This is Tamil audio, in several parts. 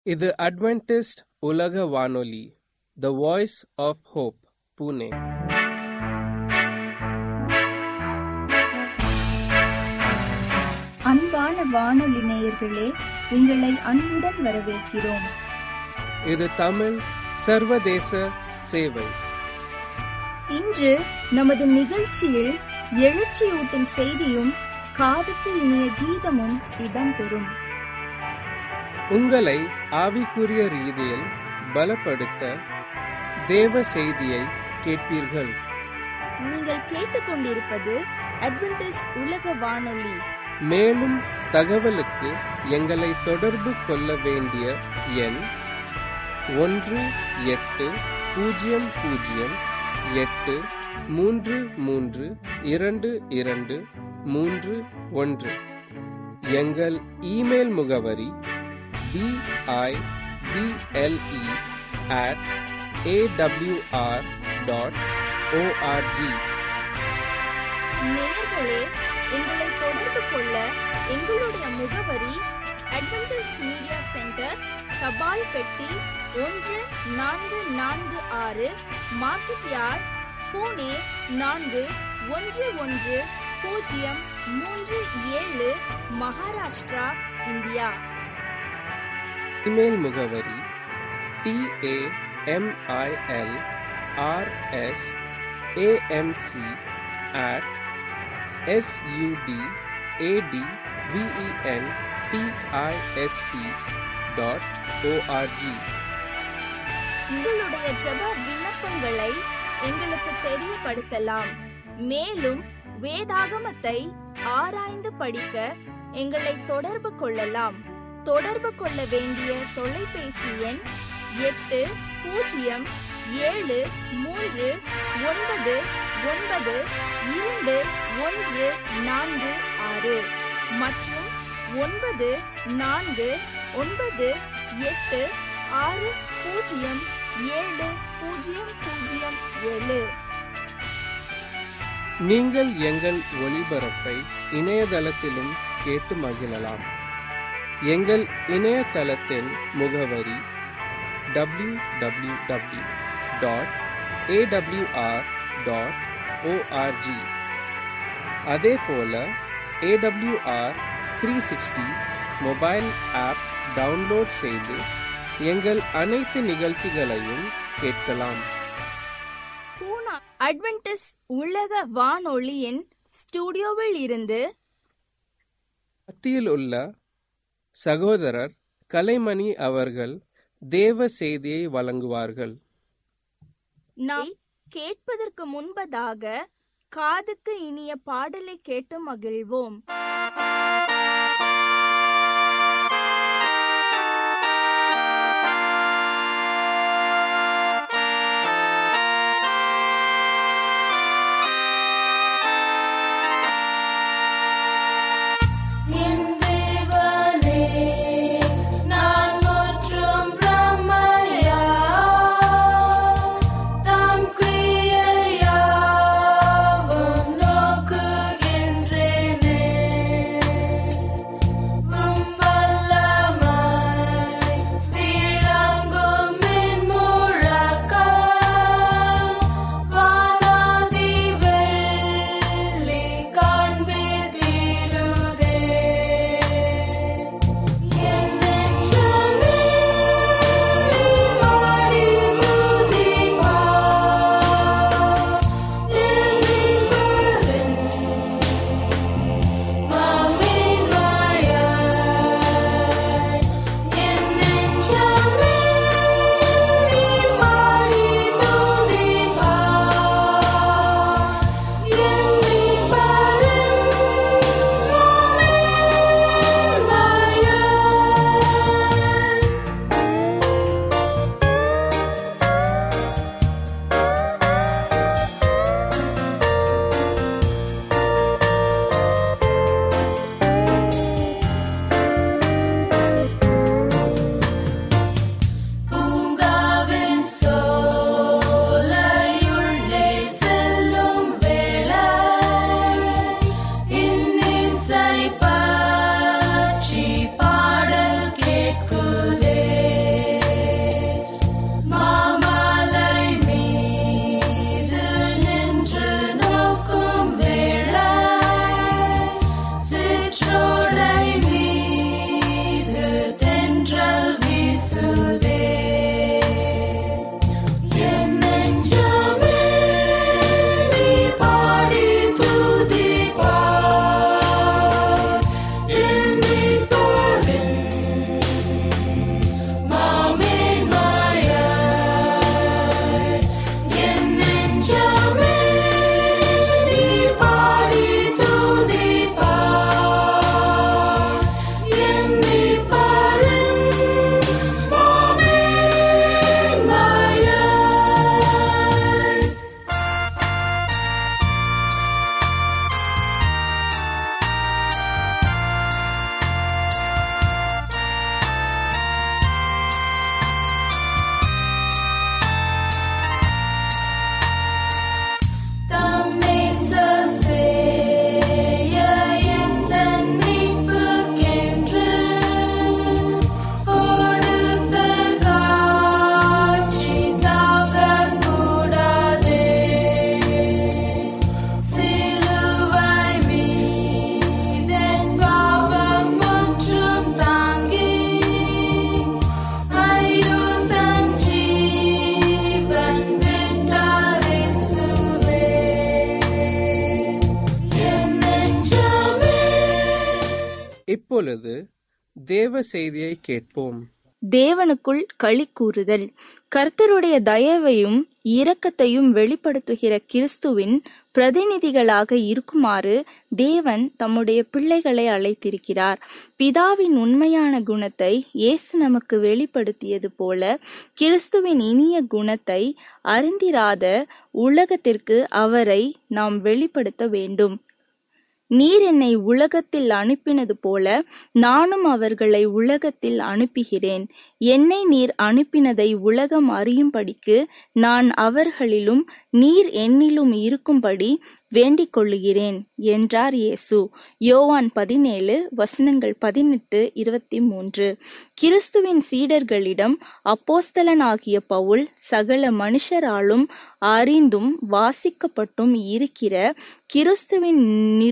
இது அட்வென்டிஸ்ட் உலக வானொலி the Voice of Hope Pune அன்பான வானொலி நேயர்களே உங்களை அன்புடன் வரவேற்கிறோம் இது தமிழ் சர்வதேச சேவை இன்று நமது நிகழ்ச்சியில் எழுச்சியூட்டும் செய்தியும் காதுக்கு இனிய கீதமும் இடம்பெறும் உங்களை ஆவிக்குரிய ரீதியில் பலப்படுத்த தேவ செய்தியை கேட்பீர்கள் நீங்கள் கேட்டுக்கொண்டிருப்பது அட்வென்டிஸ் உலக வானொலி மேலும் தகவலுக்கு எங்களை தொடர்பு கொள்ள வேண்டிய எண் ஒன்று எட்டு பூஜ்ஜியம் பூஜ்ஜியம் எட்டு மூன்று மூன்று இரண்டு இரண்டு மூன்று ஒன்று எங்கள் இமெயில் முகவரி B I B L E at A W R dot O R G நேயர்களே எங்களை தொடர்பு கொள்ள எங்களுடைய முகவரி அட்வென்டிஸ் மீடியா சென்டர் தபால் பெட்டி ஒன்று நான்கு நான்கு ஆறு மார்க்கெட் யார்ட் பூனே நான்கு ஒன்று ஒன்று பூஜ்ஜியம் மூன்று ஏழு மகாராஷ்டிரா இந்தியா இமெயில் முகவரி T A M I L R S A M C at S U D A D V E N T I S T dot O R G உங்களுடைய ஜெப விண்ணப்பங்களை எங்களுக்கு தெரியப்படுத்தலாம் மேலும் வேதாகமத்தை ஆராய்ந்து படிக்க எங்களை தொடர்பு கொள்ளலாம் தொடர்பு கொள்ள வேண்டிய தொலைபேசி எண் எட்டு பூஜ்ஜியம் ஏழு மூன்று ஒன்பது ஒன்பது இரண்டு ஒன்று நான்கு ஆறு மற்றும் ஒன்பது நான்கு ஒன்பது எட்டு ஆறு பூஜ்ஜியம் ஏழு பூஜ்ஜியம் பூஜ்ஜியம் ஏழு நீங்கள் எங்கள் ஒளிபரப்பை இணையதளத்திலும் கேட்டு மகிழலாம் எங்கள் இணையதளத்தின் முகவரி W W W dot A W R dot O R G அதே போல A W R three sixty mobile app download செய்து எங்கள் அனைத்து நிகழ்ச்சிகளையும் கேட்கலாம் பூனா அட்வென்டிஸ் உலக வானொலியின் ஸ்டுடியோவில் இருந்து மத்தியில் உள்ள சகோதரர் கலைமணி அவர்கள் தேவ செய்தியை வழங்குவார்கள் நாம் கேட்பதற்கு முன்பதாக காதுக்கு இனிய பாடலை கேட்டு மகிழ்வோம் என் தேவனே நான் முற்றும் பிரமையா தம் கிரியையாவும் நோக்குகின்றேனே இப்பொழுது தேவ செய்தியை கேட்போம் தேவனுக்குள் களி கூறுதல் கர்த்தருடைய தயவையும் இரக்கத்தையும் வெளிப்படுத்துகிற கிறிஸ்துவின் பிரதிநிதிகளாக இருக்குமாறு தேவன் தம்முடைய பிள்ளைகளை அழைத்திருக்கிறார் பிதாவின் உண்மையான குணத்தை இயேசு நமக்கு வெளிப்படுத்தியது போல கிறிஸ்துவின் இனிய குணத்தை அறிந்திராத உலகத்திற்கு அவரை நாம் வெளிப்படுத்த வேண்டும் நீர் என்னை உலகத்தில் அனுப்பினது போல நானும் அவர்களை உலகத்தில் அனுப்புகிறேன் என்னை நீர் அனுப்பினதை உலகம் அறியும்படிக்கு நான் அவர்களிலும் நீர் என்னிலும் இருக்கும்படி வேண்டிக் கொள்ளுகிறேன் என்றார் இயேசு யோவான் பதினேழு வசனங்கள் பதினெட்டு இருபத்தி மூன்று கிறிஸ்துவின் சீடர்களிடம் அப்போஸ்தலனாகிய பவுல் சகல மனுஷராலும் அறிந்தும் வாசிக்கப்பட்டும் இருக்கிற கிறிஸ்துவின்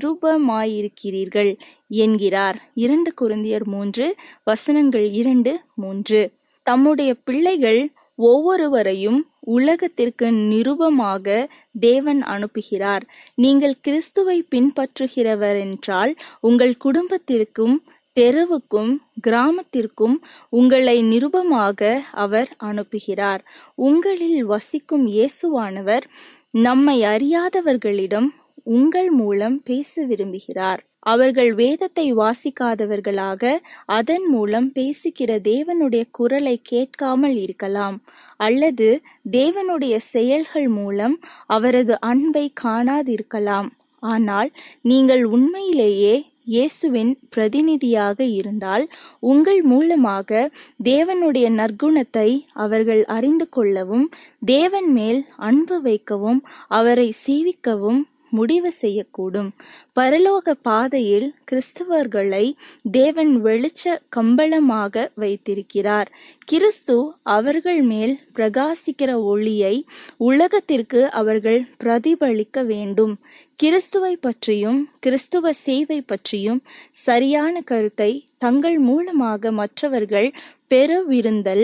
நிருபமாயிருக்கிறீர்கள் என்கிறார் இரண்டு குருந்தியர் மூன்று வசனங்கள் இரண்டு மூன்று தம்முடைய பிள்ளைகள் ஒவ்வொருவரையும் உலகத்திற்கு நிருபமாக தேவன் அனுப்புகிறார் நீங்கள் கிறிஸ்துவை பின்பற்றுகிறவர் என்றால் உங்கள் குடும்பத்திற்கும் தெருவுக்கும் கிராமத்திற்கும் உங்களை நிருபமாக அவர் அனுப்புகிறார் உங்களில் வசிக்கும் இயேசுவானவர் நம்மை அறியாதவர்களிடம் உங்கள் மூலம் பேச விரும்புகிறார் அவர்கள் வேதத்தை வாசிக்காதவர்களாக அதன் மூலம் பேசுகிற தேவனுடைய குரலை கேட்காமல் இருக்கலாம் அல்லது தேவனுடைய செயல்கள் மூலம் அவரது அன்பை காணாதிருக்கலாம் ஆனால் நீங்கள் உண்மையிலேயே இயேசுவின் பிரதிநிதியாக இருந்தால் உங்கள் மூலமாக தேவனுடைய நற்குணத்தை அவர்கள் அறிந்து கொள்ளவும் தேவன் மேல் அன்பு வைக்கவும் அவரை சேவிக்கவும் முடிவு செய்யக்கூடும் பரலோக பாதையில் கிறிஸ்தவர்களை தேவன் வெளிச்ச கம்பளமாக வைத்திருக்கிறார் கிறிஸ்து அவர்கள் மேல் பிரகாசிக்கிற ஒளியை உலகத்திற்கு அவர்கள் பிரதிபலிக்க வேண்டும் கிறிஸ்துவை பற்றியும் கிறிஸ்துவ சேவை பற்றியும் சரியான கருத்தை தங்கள் மூலமாக மற்றவர்கள் பெறவிருந்தல்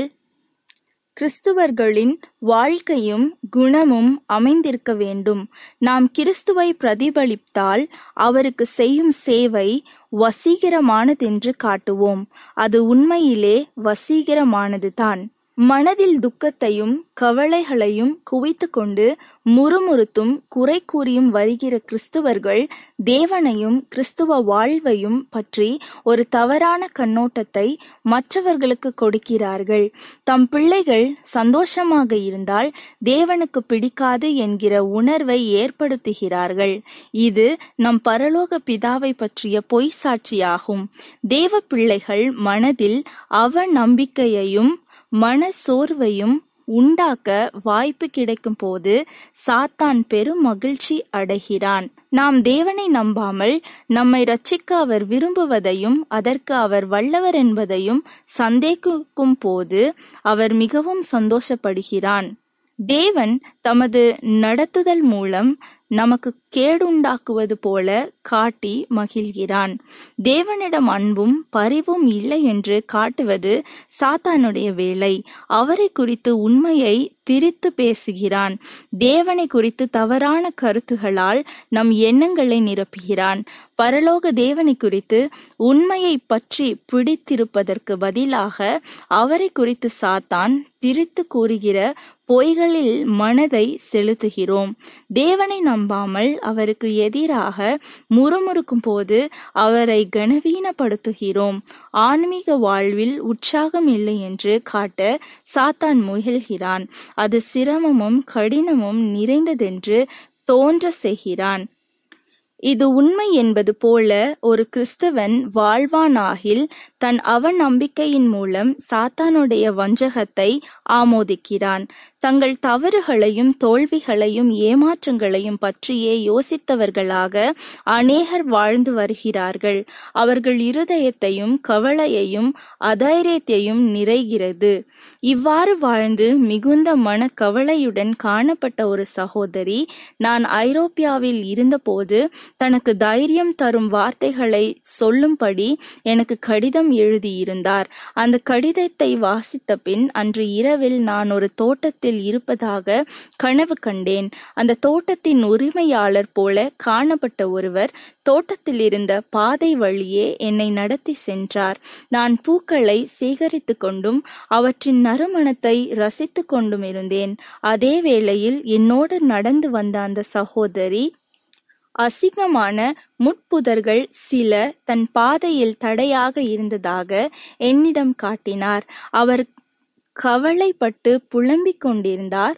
கிறிஸ்துவர்களின் வாழ்க்கையும் குணமும் அமைந்திருக்க வேண்டும் நாம் கிறிஸ்துவை பிரதிபலித்தால் அவருக்கு செய்யும் சேவை வசீகரமானதென்று காட்டுவோம் அது உண்மையிலே வசீகரமானதுதான் மனதில் துக்கத்தையும் கவலைகளையும் குவித்து கொண்டு முறுமுறுத்தும் குறை கூறியும் வருகிற கிறிஸ்துவர்கள் தேவனையும் கிறிஸ்துவ வாழ்வையும் பற்றி ஒரு தவறான கண்ணோட்டத்தை மற்றவர்களுக்கு கொடுக்கிறார்கள் தம் பிள்ளைகள் சந்தோஷமாக இருந்தால் தேவனுக்கு பிடிக்காது என்கிற உணர்வை ஏற்படுத்துகிறார்கள் இது நம் பரலோக பிதாவை பற்றிய பொய் சாட்சியாகும் தேவ பிள்ளைகள் மனதில் அவ நம்பிக்கையையும் மன சோர்வையும் உண்டாக்க வாய்ப்பு கிடைக்கும் போது சாத்தான் பெரும் மகிழ்ச்சி அடைகிறான் நாம் தேவனை நம்பாமல் நம்மை ரட்சிக்க அவர் விரும்புவதையும் அதற்கு அவர் வல்லவர் என்பதையும் சந்தேகிக்கும் போது அவர் மிகவும் சந்தோஷப்படுகிறான் தேவன் தமது நடத்துதல் மூலம் நமக்கு கேடுண்டாக்குவது போல காட்டி மகிழ்கிறான் தேவனிடம் அன்பும் பரிவும் இல்லை என்று காட்டுவது சாத்தானுடைய வேலை அவரை குறித்து உண்மையை திரித்து பேசுகிறான் தேவனை குறித்து தவறான கருத்துகளால் நம் எண்ணங்களை நிரப்புகிறான் பரலோக தேவனை குறித்து உண்மையை பற்றி பிடித்திருப்பதற்கு பதிலாக அவரை குறித்து சாத்தான் திரித்து கூறுகிற பொய்களில் மனதை செலுத்துகிறோம் தேவனை நம்பாமல் அவருக்கு எதிராக முறுமுறுக்கும் போது அவரை கனவீனப்படுத்துகிறோம் ஆன்மீக வாழ்வில் உற்சாகம் இல்லை என்று காட்ட சாத்தான் முயல்கிறான் அது சிரமமும் கடினமும் நிறைந்ததென்று தோன்ற செய்கிறான் இது உண்மை என்பது போல ஒரு கிறிஸ்தவன் வாழ்வானாகில் தன் அவநம்பிக்கையின் மூலம் சாத்தானுடைய வஞ்சகத்தை ஆமோதிக்கிறான் தங்கள் தவறுகளையும் தோல்விகளையும் ஏமாற்றங்களையும் பற்றியே யோசித்தவர்களாக அநேகர் வாழ்ந்து வருகிறார்கள் அவர்கள் இருதயத்தையும் கவலையையும் அதைரியத்தையும் நிறைகிறது இவ்வாறு வாழ்ந்து மிகுந்த மன கவலையுடன் காணப்பட்ட ஒரு சகோதரி நான் ஐரோப்பியாவில் இருந்தபோது தனக்கு தைரியம் தரும் வார்த்தைகளை சொல்லும்படி எனக்கு கடிதம் எழுதியிருந்தார் அந்த கடிதத்தை வாசித்த பின் அன்று இரவில் நான் ஒரு தோட்டத்தில் இருப்பதாக கனவு கண்டேன் அந்த தோட்டத்தின் உரிமையாளர் போல காணப்பட்ட ஒருவர் தோட்டத்தில் இருந்த பாதை வழியே என்னை நடத்தி சென்றார் நான் பூக்களை சேகரித்துக் கொண்டும் அவற்றின் நறுமணத்தை ரசித்துக் கொண்டும் இருந்தேன் அதே வேளையில் என்னோடு நடந்து வந்த அந்த சகோதரி அசிங்கமான முட்புதர்கள் சில தன் பாதையில் தடையாக இருந்ததாக என்னிடம் காட்டினார் அவர் கவலைப்பட்டு புலம்பிக் கொண்டிருந்தார்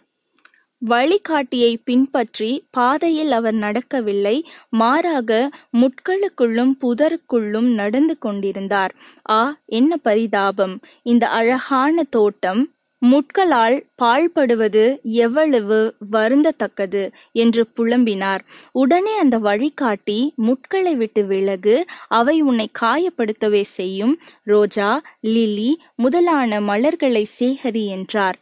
வழிகாட்டியை பின்பற்றி பாதையில் அவர் நடக்கவில்லை மாறாக முட்களுக்குள்ளும் புதருக்குள்ளும் நடந்து கொண்டிருந்தார் ஆ என்ன பரிதாபம் இந்த அழகான தோட்டம் முட்களால் பாழ்படுவது எவ்வளவு வருந்தத்தக்கது என்று புலம்பினார் உடனே அந்த வழிகாட்டி முட்களை விட்டு விலகு அவை உன்னை காயப்படுத்தவே செய்யும் ரோஜா லில்லி முதலான மலர்களை சேகரி என்றார்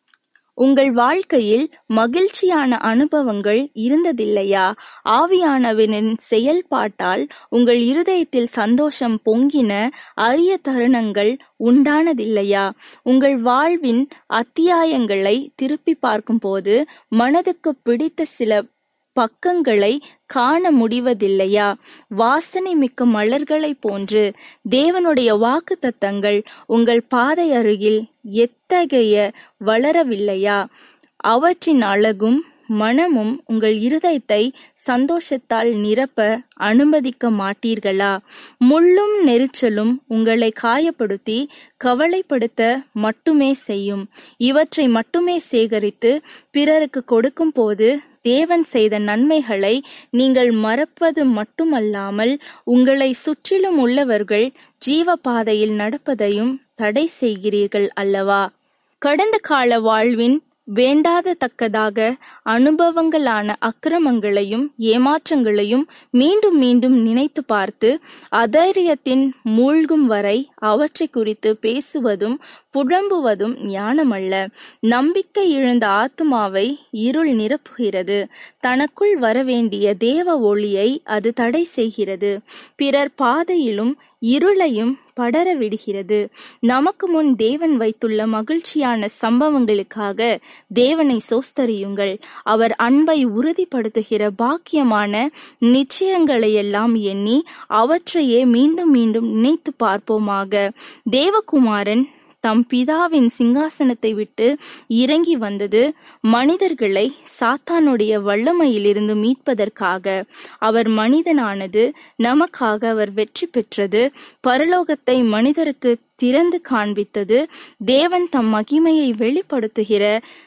உங்கள் வாழ்க்கையில் மகிழ்ச்சியான அனுபவங்கள் இருந்ததில்லையா ஆவியானவனின் செயல்பாட்டால் உங்கள் இருதயத்தில் சந்தோஷம் பொங்கின அரிய தருணங்கள் உண்டானதில்லையா உங்கள் வாழ்வின் அத்தியாயங்களை திருப்பி பார்க்கும்போது மனதுக்கு பிடித்த சில பக்கங்களை காண முடிவதில்லையா வாசனை மிக்க மலர்களைப் போன்று தேவனுடைய வாக்கு தத்தங்கள் உங்கள் பாதை அருகில் எத்தகைய வளரவில்லையா அவற்றின் அழகும் மனமும் உங்கள் இருதயத்தை சந்தோஷத்தால் நிரப்ப அனுமதிக்க மாட்டீர்களா முள்ளும் நெரிச்சலும் உங்களை காயப்படுத்தி கவலைப்படுத்த மட்டுமே செய்யும் இவற்றை மட்டுமே சேகரித்து பிறருக்கு கொடுக்கும் போது தேவன் செய்த நன்மைகளை நீங்கள் மறப்பது மட்டுமல்லாமல் உங்களை சுற்றிலும் உள்ளவர்கள் ஜீவ பாதையில் நடப்பதையும் தடை செய்கிறீர்கள் அல்லவா கடந்த கால வாழ்வின் வேண்டாதத்தக்கதாக அனுபவங்களான அக்கிரமங்களையும் ஏமாற்றங்களையும் மீண்டும் மீண்டும் நினைத்து பார்த்து அதைரியத்தின் மூழ்கும் வரை அவற்றை குறித்து பேசுவதும் புழம்புவதும் ஞானமல்ல நம்பிக்கை இழந்த ஆத்மாவை இருள் நிரப்புகிறது தனக்குள் வரவேண்டிய தேவ ஒளியை அது தடை செய்கிறது பிறர் பாதையிலும் இருளையும் படர விடுகிறது நமக்கு முன் தேவன் வைத்துள்ள மகிழ்ச்சியான சம்பவங்களுக்காக தேவனை சோஸ்தரியுங்கள் அவர் அன்பை உறுதிப்படுத்துகிற பாக்கியமான நிச்சயங்களையெல்லாம் எண்ணி அவற்றையே மீண்டும் மீண்டும் நினைத்து பார்ப்போமாக தேவகுமாரன் தம் பிதாவின் சிங்காசனத்தை விட்டு இறங்கி வந்தது மனிதர்களை சாத்தானுடைய வல்லமையிலிருந்து மீட்பதற்காக அவர் மனிதனானது நமக்காக அவர் வெற்றி பெற்றது பரலோகத்தை மனிதருக்கு திறந்து காண்பித்தது தேவன் தம் மகிமையை வெளிப்படுத்துகிற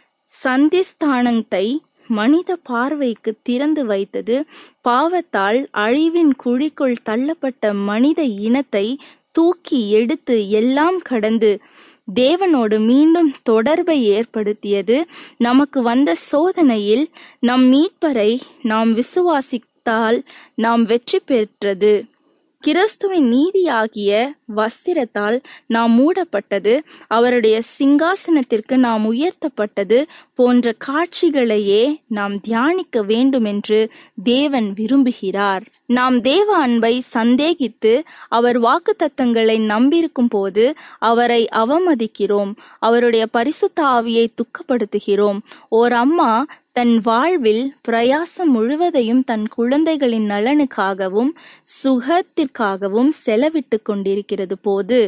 சந்திஸ்தானத்தை மனித பார்வைக்கு திறந்து வைத்தது பாவத்தால் அழிவின் குழிக்குள் தள்ளப்பட்ட மனித இனத்தை தூக்கி எடுத்து எல்லாம் கடந்து தேவனோடு மீண்டும் தொடர்பை ஏற்படுத்தியது நமக்கு வந்த சோதனையில் நம் மீட்பரை நாம் விசுவாசித்தால் நாம் வெற்றி பெற்றது கிறிஸ்துவின் நீதியாகிய வஸ்திரத்தால் நாம் மூடப்பட்டது அவருடைய சிங்காசனத்திற்கு நாம் உயர்த்தப்பட்டது போன்ற காட்சிகளையே நாம் தியானிக்க வேண்டும் என்று தேவன் விரும்புகிறார் நாம் தேவ அன்பை சந்தேகித்து அவர் வாக்கு தத்தங்களை நம்பியிருக்கும் போது அவரை அவமதிக்கிறோம் அவருடைய பரிசுத்த ஆவியை துக்கப்படுத்துகிறோம் ஓர் அம்மா தன் வாழ்வில் பிரயாசம் முழுவதையும் தன் குழந்தைகளின் நலனுக்காகவும் சுகத்திற்காகவும் செலவிட்டுக் கொண்டிருக்கிறது போது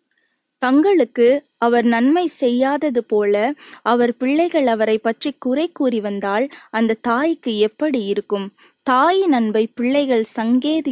தங்களுக்கு அவர் நன்மை செய்யாதது போல அவர் பிள்ளைகள் அவரை பற்றி குறை கூறி வந்தால் அந்த தாய்க்கு எப்படி இருக்கும் தாயின் அன்பை பிள்ளைகள் சங்கேதி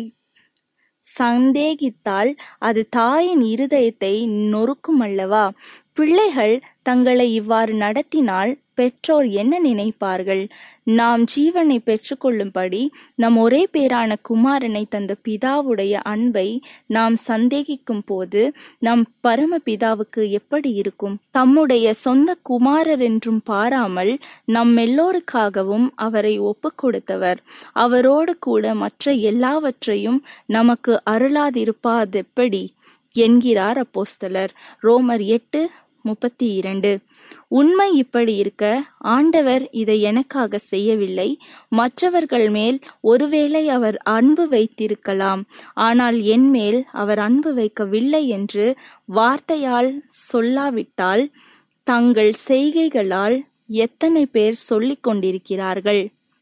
சந்தேகித்தால் அது தாயின் இருதயத்தை நொறுக்கும் அல்லவா பிள்ளைகள் தங்களை இவ்வாறு நடத்தினால் பெற்றோர் என்ன நினைப்பார்கள் நாம் ஜீவனை பெற்றுக்கொள்ளும்படி நம் ஒரே பேரான குமாரனை தந்த பிதாவுடைய அன்பை நாம் சந்தேகிக்கும் போது நம் பரம பிதாவுக்கு எப்படி இருக்கும் தம்முடைய சொந்த குமாரர் என்றும் பாராமல் நம் எல்லோருக்காகவும் அவரை ஒப்புக் கொடுத்தவர் அவரோடு கூட மற்ற எல்லாவற்றையும் நமக்கு அருளாதிருப்பாதெப்படி என்கிறார் அப்போஸ்தலர் ரோமர் எட்டு முப்பத்தி இரண்டு உண்மை இப்படி இருக்க ஆண்டவர் இதை எனக்காக செய்யவில்லை மற்றவர்கள் மேல் ஒருவேளை அவர் அன்பு வைத்திருக்கலாம் ஆனால் என் மேல் அவர் அன்பு வைக்கவில்லை என்று வார்த்தையால் சொல்லாவிட்டால் தங்கள் செய்கைகளால் எத்தனை பேர் சொல்லிக் கொண்டிருக்கிறார்கள்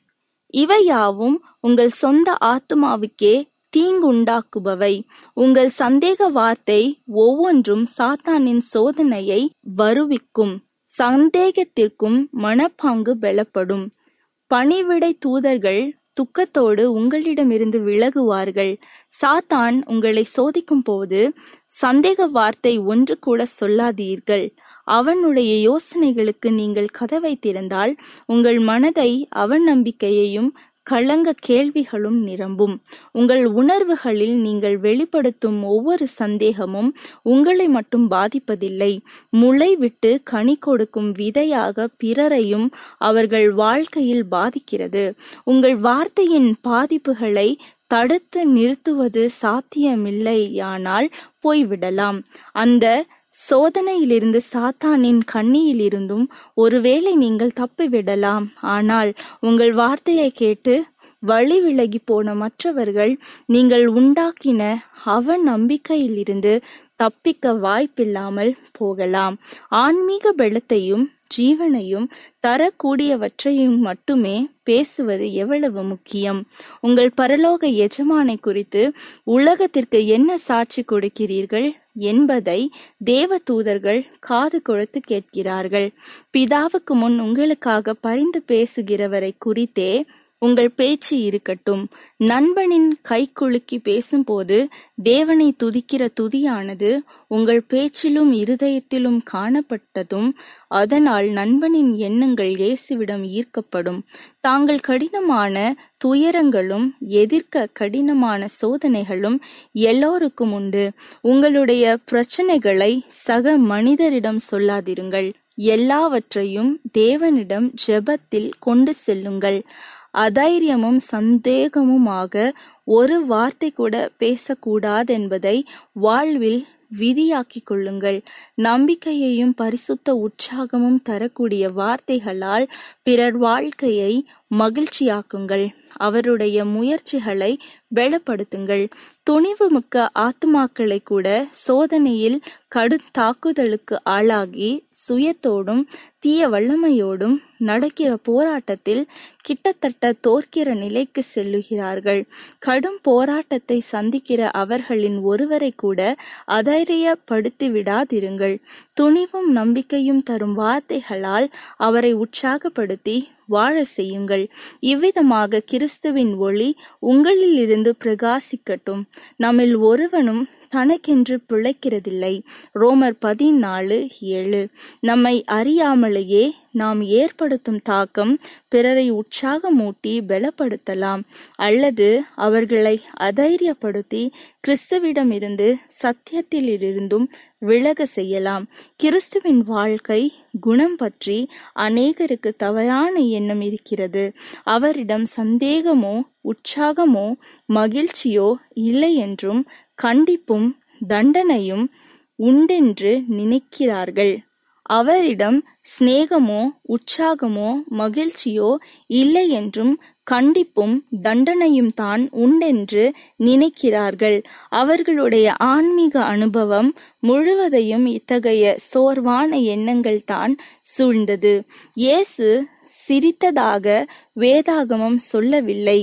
இவையாவும் உங்கள் சொந்த ஆத்துமாவுக்கே தீங்குண்டாக்குபவை உங்கள் சந்தேக வார்த்தை ஒவ்வொன்றும் சாத்தானின் சோதனையை வருவிக்கும் சந்தேகத்திற்கும் மனப்பாங்கு பலப்படும் பணிவிடை தூதர்கள் துக்கத்தோடு உங்களிடமிருந்து விலகுவார்கள் சாத்தான் உங்களை சோதிக்கும் போது சந்தேக வார்த்தை ஒன்று கூட சொல்லாதீர்கள் அவனுடைய யோசனைகளுக்கு நீங்கள் கதவை திறந்தால் உங்கள் மனதை அவன் நம்பிக்கையையும் களங்க கேள்விகளும் நிரம்பும் உங்கள் உணர்வுகளில் நீங்கள் வெளிப்படுத்தும் ஒவ்வொரு சந்தேகமும் உங்களை மட்டும் பாதிப்பதில்லை முளை விட்டு கனி கொடுக்கும் விதையாக பிறரையும் அவர்கள் வாழ்க்கையில் பாதிக்கிறது உங்கள் வார்த்தையின் பாதிப்புகளை தடுத்து நிறுத்துவது சாத்தியமில்லையானால் போய்விடலாம் அந்த சோதனையிலிருந்து சாத்தானின் கண்ணியிலிருந்தும் ஒருவேளை நீங்கள் தப்பிவிடலாம் ஆனால் உங்கள் வார்த்தையை கேட்டு வழி விலகி போன மற்றவர்கள் நீங்கள் உண்டாக்கின அவ நம்பிக்கையிலிருந்து தப்பிக்க வாய்ப்பில்லாமல் போகலாம் ஆன்மீக பலத்தையும் ஜீவனையும் தரக்கூடியவற்றையும் மட்டுமே பேசுவது எவ்வளவு முக்கியம் உங்கள் பரலோக எஜமானை குறித்து உலகத்திற்கு என்ன சாட்சி கொடுக்கிறீர்கள் என்பதை தேவ தூதர்கள் காது கொடுத்து கேட்கிறார்கள் பிதாவுக்கு முன் உங்களுக்காக பரிந்து பேசுகிறவரை குறித்தே உங்கள் பேச்சு இருக்கட்டும் நண்பனின் கை குலுக்கி பேசும்போது தேவனை துதிக்கிற துதியானது உங்கள் பேச்சிலும் இருதயத்திலும் காணப்பட்டதும் அதனால் நண்பனின் எண்ணங்கள் இயேசுவிடம் ஈர்க்கப்படும் தாங்கள் கடினமான துயரங்களும் எதிர்க்க கடினமான சோதனைகளும் எல்லோருக்கும் உண்டு உங்களுடைய பிரச்சனைகளை சக மனிதரிடம் சொல்லாதிருங்கள் எல்லாவற்றையும் தேவனிடம் ஜெபத்தில் கொண்டு செல்லுங்கள் அதைரியமும் சந்தேகமுமாக ஒரு வார்த்தை கூட பேசக்கூடாதென்பதை வாழ்வில் விதியாக்கிக் கொள்ளுங்கள் நம்பிக்கையையும் பரிசுத்த உற்சாகமும் தரக்கூடிய வார்த்தைகளால் பிறர் வாழ்க்கையை மகிழ்ச்சியாக்குங்கள் அவருடைய முயற்சிகளை பலப்படுத்துங்கள் துணிவு மிக்க ஆத்துமாக்களை கூட சோதனையில் கடும் தாக்குதலுக்கு ஆளாகி சுயத்தோடும் தீய வல்லமையோடும் நடக்கிற போராட்டத்தில் கிட்டத்தட்ட தோற்கிற நிலைக்கு செல்லுகிறார்கள் கடும் போராட்டத்தை சந்திக்கிற அவர்களின் ஒருவரை கூட அதைரியப்படுத்தி விடாதிருங்கள் துணிவும் நம்பிக்கையும் தரும் வார்த்தைகளால் அவரை உற்சாகப்படுத்தி வாழ செய்யுங்கள் இவ்விதமாக கிறிஸ்துவின் ஒளி உங்களிலிருந்து பிரகாசிக்கட்டும் நம்மில் ஒருவனும் தனக்கென்று பிழைக்கிறதில்லை ரோமர் பதினாலு ஏழு நம்மை அறியாமலேயே நாம் ஏற்படுத்தும் தாக்கம் பிறரை உற்சாகமூட்டி பலப்படுத்தலாம் அல்லது அவர்களை அதைரியப்படுத்தி கிறிஸ்துவிடமிருந்து சத்தியத்திலிருந்தும் விலக செய்யலாம் கிறிஸ்துவின் வாழ்க்கை குணம் பற்றி அநேகருக்கு தவறான எண்ணம் இருக்கிறது அவரிடம் சந்தேகமோ உற்சாகமோ மகிழ்ச்சியோ இல்லை என்றும் கண்டிப்பும் தண்டனையும் உண்டென்று நினைக்கிறார்கள் அவரிடம் சிநேகமோ உற்சாகமோ மகிழ்ச்சியோ இல்லை என்றும் கண்டிப்பும் தண்டனையும் தான் உண்டென்று நினைக்கிறார்கள் அவர்களுடைய ஆன்மீக அனுபவம் முழுவதையும் இத்தகைய சோர்வான எண்ணங்கள் தான் சூழ்ந்தது இயேசு சிரித்ததாக வேதாகமம் சொல்லவில்லை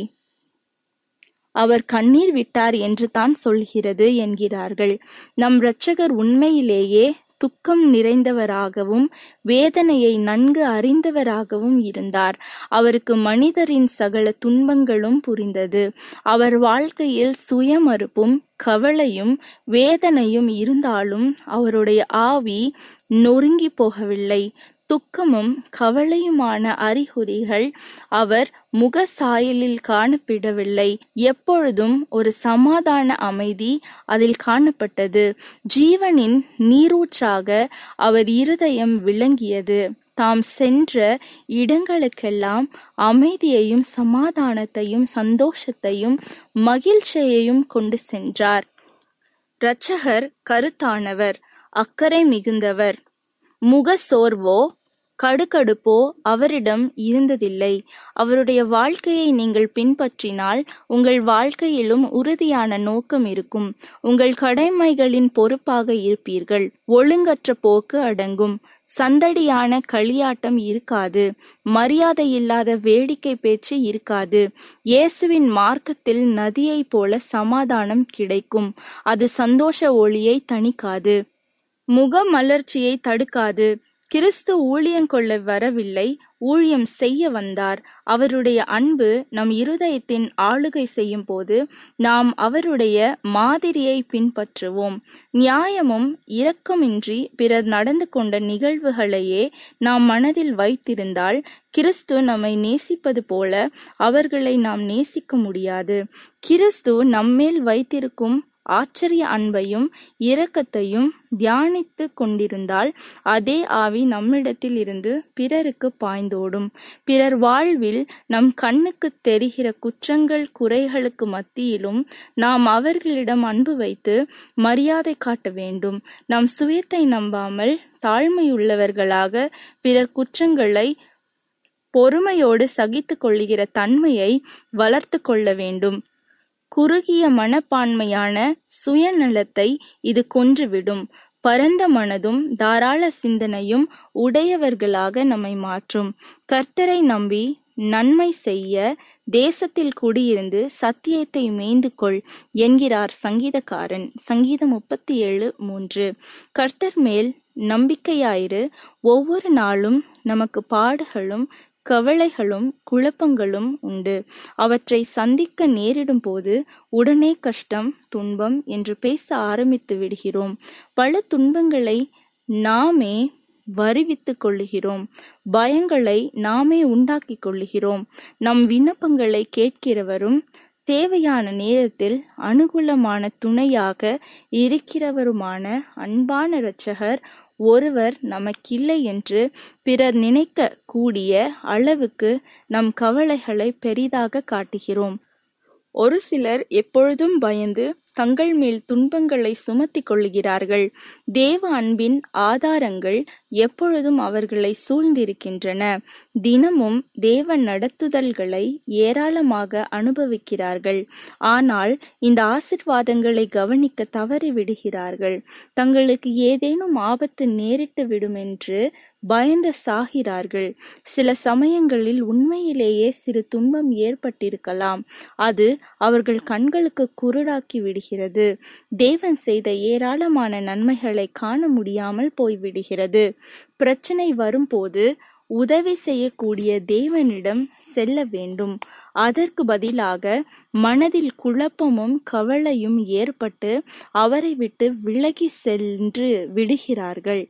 அவர் கண்ணீர் விட்டார் என்று தான் சொல்கிறது என்கிறார்கள் நம் இரட்சகர் உண்மையிலேயே துக்கம் நிறைந்தவராகவும் வேதனையை நன்கு அறிந்தவராகவும் இருந்தார் அவருக்கு மனிதரின் சகல துன்பங்களும் புரிந்தது அவர் வாழ்க்கையில் சுயமறுப்பும் கவலையும் வேதனையும் இருந்தாலும் அவருடைய ஆவி நொறுங்கி போகவில்லை துக்கமும் கவலையுமான அறிகுறிகள் அவர் முக சாயலில் காணப்படவில்லை எப்பொழுதும் ஒரு சமாதான அமைதி அதில் காணப்பட்டது ஜீவனின் நீரூற்றாக அவர் இருதயம் விளங்கியது தாம் சென்ற இடங்களுக்கெல்லாம் அமைதியையும் சமாதானத்தையும் சந்தோஷத்தையும் மகிழ்ச்சியையும் கொண்டு சென்றார் இரட்சகர் கருத்தானவர் அக்கறை மிகுந்தவர் முக சோர்வோ கடுகடுப்போ அவரிடம் இருந்ததில்லை அவருடைய வாழ்க்கையை நீங்கள் பின்பற்றினால் உங்கள் வாழ்க்கையிலும் உறுதியான நோக்கம் இருக்கும் உங்கள் கடமைகளின் பொறுப்பாக இருப்பீர்கள் ஒழுங்கற்ற போக்கு அடங்கும் சந்தடியான களியாட்டம் இருக்காது மரியாதை இல்லாத வேடிக்கை பேச்சு இருக்காது இயேசுவின் மார்க்கத்தில் நதியைப் போல சமாதானம் கிடைக்கும் அது சந்தோஷ ஒளியை தணிக்காது முகமலர்ச்சியை தடுக்காது கிறிஸ்து ஊழியம் கொள்ள வரவில்லை ஊழியம் செய்ய வந்தார் அவருடைய அன்பு நம் இருதயத்தின் ஆளுகை செய்யும் போது நாம் அவருடைய மாதிரியை பின்பற்றுவோம் நியாயமும் இரக்கமின்றி பிறர் நடந்து கொண்ட நிகழ்வுகளையே நாம் மனதில் வைத்திருந்தால் கிறிஸ்து நம்மை நேசிப்பது போல அவர்களை நாம் நேசிக்க முடியாது கிறிஸ்து நம்மேல் வைத்திருக்கும் ஆச்சரிய அன்பையும் இரக்கத்தையும் தியானித்து கொண்டிருந்தால் அதே ஆவி நம்மிடத்தில் இருந்து பிறருக்கு பாய்ந்தோடும் பிறர் வாழ்வில் நம் கண்ணுக்கு தெரிகிற குற்றங்கள் குறைகளுக்கு மத்தியிலும் நாம் அவர்களிடம் அன்பு வைத்து மரியாதை காட்ட வேண்டும் நம் சுயத்தை நம்பாமல் தாழ்மையுள்ளவர்களாக பிறர் குற்றங்களை பொறுமையோடு சகித்துக் கொள்ளுகிற தன்மையை வளர்த்து கொள்ள வேண்டும் குறுகிய மனப்பான்மையான சுயநலத்தை இது கொன்றுவிடும் பரந்த மனதும் தாராள சிந்தனையும் உடையவர்களாக நம்மை மாற்றும் கர்த்தரை நம்பி நன்மை செய்ய தேசத்தில் குடியிருந்து சத்தியத்தை மேய்ந்து கொள் என்கிறார் சங்கீதக்காரன் சங்கீதம் முப்பத்தி ஏழு மூன்று கர்த்தர் மேல் நம்பிக்கையாயிரு ஒவ்வொரு நாளும் நமக்கு பாடுகளும் கவலைகளும் குழப்பங்களும் உண்டு அவற்றை சந்திக்க நேரிடும் போது உடனே கஷ்டம் துன்பம் என்று பேச ஆரம்பித்து விடுகிறோம் பல துன்பங்களை நாமே வருவித்துக் கொள்ளுகிறோம் பயங்களை நாமே உண்டாக்கிக் கொள்ளுகிறோம் நம் விண்ணப்பங்களை கேட்கிறவரும் தேவையான நேரத்தில் அனுகூலமான துணையாக இருக்கிறவருமான அன்பான இரட்சகர் ஒருவர் நமக்கில்லை என்று பிறர் நினைக்க கூடிய அளவுக்கு நம் கவலைகளை பெரிதாக காட்டுகிறோம் ஒரு சிலர் எப்பொழுதும் பயந்து தங்கள் மேல் துன்பங்களை சுமத்திக் கொள்ளுகிறார்கள் தேவ அன்பின் ஆதாரங்கள் எப்பொழுதும் அவர்களை சூழ்ந்திருக்கின்றன தினமும் தேவ நடத்துதல்களை ஏராளமாக அனுபவிக்கிறார்கள் ஆனால் இந்த ஆசிர்வாதங்களை கவனிக்க தவறிவிடுகிறார்கள் தங்களுக்கு ஏதேனும் ஆபத்து நேரிட்டு விடுமென்று பயந்து சாகிறார்கள் சில சமயங்களில் உண்மையிலேயே சிறு துன்பம் ஏற்பட்டிருக்கலாம் அது அவர்கள் கண்களுக்கு குருடாக்கி விடுகிறது தேவன் செய்த ஏராளமான நன்மைகளை காண முடியாமல் போய்விடுகிறது பிரச்சனை வரும்போது உதவி செய்யக்கூடிய தேவனிடம் செல்ல வேண்டும் அதற்கு பதிலாக மனதில் குழப்பமும் கவலையும் ஏற்பட்டு அவரை விட்டு விலகி சென்று விடுகிறார்கள்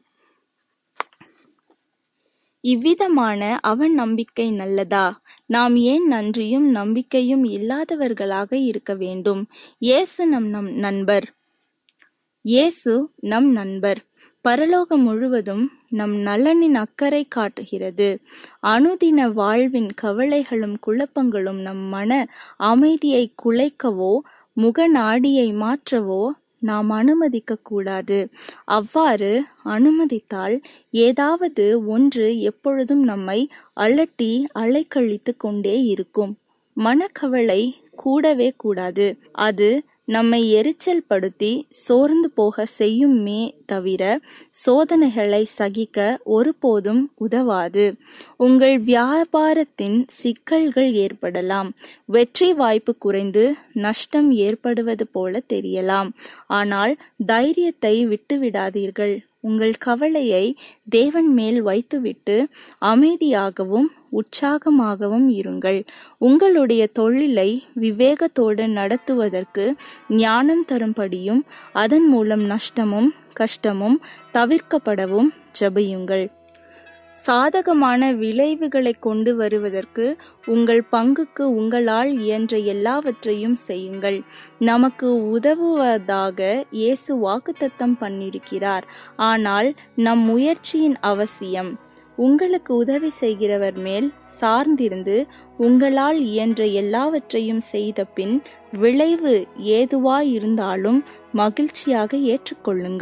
இவ்விதமான அவன் நம்பிக்கை நல்லதா நாம் ஏன் நன்றியும் நம்பிக்கையும் இல்லாதவர்களாக இருக்க வேண்டும் இயேசு நம் நம் நண்பர் இயேசு நம் நண்பர் பரலோகம் முழுவதும் நம் நலனின் அக்கறை காட்டுகிறது அனுதின வாழ்வின் கவலைகளும் குழப்பங்களும் நம் மன அமைதியை குலைக்கவோ முகநாடியை மாற்றவோ நாம் அனுமதிக்க கூடாது அவ்வாறு அனுமதித்தால் ஏதாவது ஒன்று எப்பொழுதும் நம்மை அலட்டி அலைக்கழித்து கொண்டே இருக்கும் மனக்கவலை கூடவே கூடாது அது நம்மை எரிச்சல் படுத்தி சோர்ந்து போக செய்யுமே தவிர சோதனைகளை சகிக்க ஒருபோதும் உதவாது உங்கள் வியாபாரத்தின் சிக்கல்கள் ஏற்படலாம் வெற்றி வாய்ப்பு குறைந்து நஷ்டம் ஏற்படுவது போல தெரியலாம் ஆனால் தைரியத்தை விட்டுவிடாதீர்கள் உங்கள் கவலையை தேவன் மேல் வைத்துவிட்டு அமைதியாகவும் உற்சாகமாகவும் இருங்கள் உங்களுடைய தொழிலை விவேகத்தோடு நடத்துவதற்கு ஞானம் தரும்படியும் அதன் மூலம் நஷ்டமும் கஷ்டமும் தவிர்க்கப்படவும் ஜெபியுங்கள் சாதகமான விளைவுகளை கொண்டு வருவதற்கு உங்கள் பங்குக்கு உங்களால் இயன்ற எல்லாவற்றையும் செய்யுங்கள் நமக்கு உதவுவதாக இயேசு வாக்குத்தத்தம் பண்ணியிருக்கிறார் ஆனால் நம் முயற்சியின் அவசியம் உங்களுக்கு உதவி செய்கிறவர் மேல் சார்ந்திருந்து உங்களால் இயன்ற எல்லாவற்றையும் செய்த பின் விளைவு ஏதுவாயிருந்தாலும் மகிழ்ச்சியாக ஏற்றுக்கொள்ளுங்கள்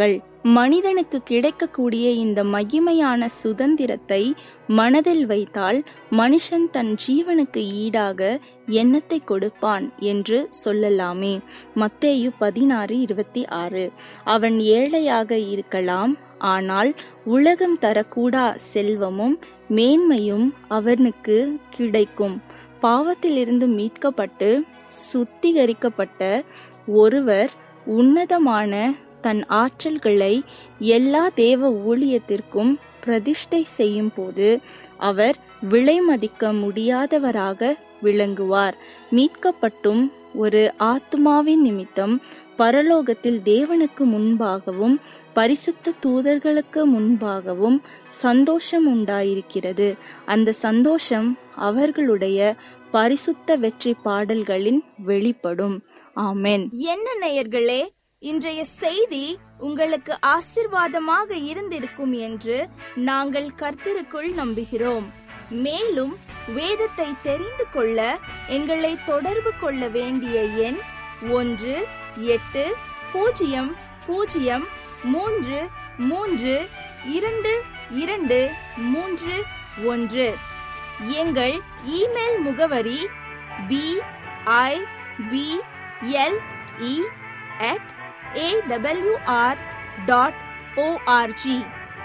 மனிதனுக்கு கிடைக்கக்கூடிய இந்த மகிமையான சுதந்திரத்தை மனதில் வைத்தால் மனுஷன் தன் ஜீவனுக்கு ஈடாக எண்ணத்தை கொடுப்பான் என்று சொல்லலாமே மத்தேயு பதினாறு இருபத்தி ஆறு அவன் ஏழையாக இருக்கலாம் ஆனால் உலகம் தரக்கூடா செல்வமும் மேன்மையும் அவனுக்கு கிடைக்கும் பாவத்திலிருந்து மீட்கப்பட்டு சுத்திகரிக்கப்பட்ட ஒருவர் உன்னதமான தன் ஆற்றல்களை எல்லா தேவ ஊழியத்திற்கும் பிரதிஷ்டை செய்யும் போது அவர் விலை மதிக்க முடியாதவராக விளங்குவார் மீட்கப்பட்டும் ஒரு ஆத்மாவின் நிமித்தம் பரலோகத்தில் தேவனுக்கு முன்பாகவும் பரிசுத்த தூதர்களுக்கு முன்பாகவும் சந்தோஷம் உண்டாயிருக்கிறது அந்த சந்தோஷம் அவர்களுடைய பரிசுத்த வெற்றி பாடல்களின் வெளிப்படும் ஆமென் என்ன நேயர்களே இன்றைய செய்தி உங்களுக்கு ஆசிர்வாதமாக இருந்திருக்கும் என்று நாங்கள் கர்த்தருக்குள் நம்புகிறோம் மேலும் வேதத்தை தெரிந்து கொள்ள எங்களை தொடர்பு கொள்ள வேண்டிய எண் ஒன்று எட்டு பூஜ்ஜியம் பூஜ்ஜியம் மூன்று மூன்று இரண்டு இரண்டு மூன்று ஒன்று எங்கள் இமெயில் முகவரி B I B L E at A W R dot O R G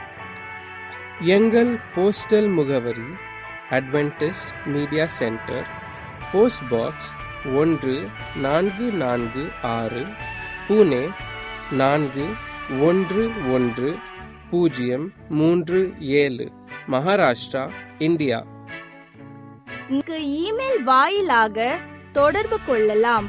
எங்கள் போஸ்டல் முகவரி Adventist media centre post box ஒன்று நான்கு நான்கு ஆறு புனே நான்கு ஒன்று ஒன்று பூஜ்ஜியம் மூன்று ஏழு மகாராஷ்டிரா இந்தியா இங்கு இமெயில் வாயிலாக தொடர்பு கொள்ளலாம்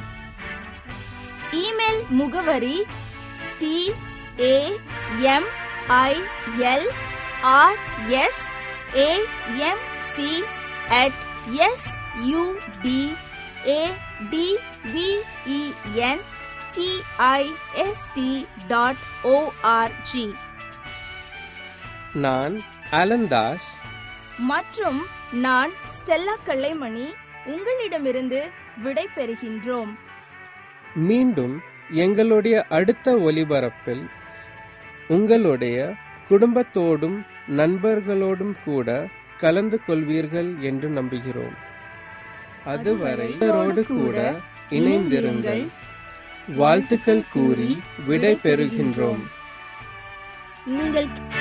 இமெயில் முகவரி T A M I L R S A M C at S U D A D V E N T I S T dot O R G நான் அலந்தாஸ் மற்றும் நான் ஸ்டெல்லா கல்லைமணி உங்களிடமிருந்து விடை பெறுகின்றோம் மீண்டும் எங்களுடைய அடுத்த ஒலிபரப்பில் உங்களுடைய குடும்பத்தோடும் நண்பர்களோடும் கூட கலந்து கொள்வீர்கள் என்று நம்புகிறோம் அதுவரை இவரோடு கூட இணைந்திருங்கள் வாழ்த்துக்கள் கூறி விடை பெறுகின்றோம் நீங்கள்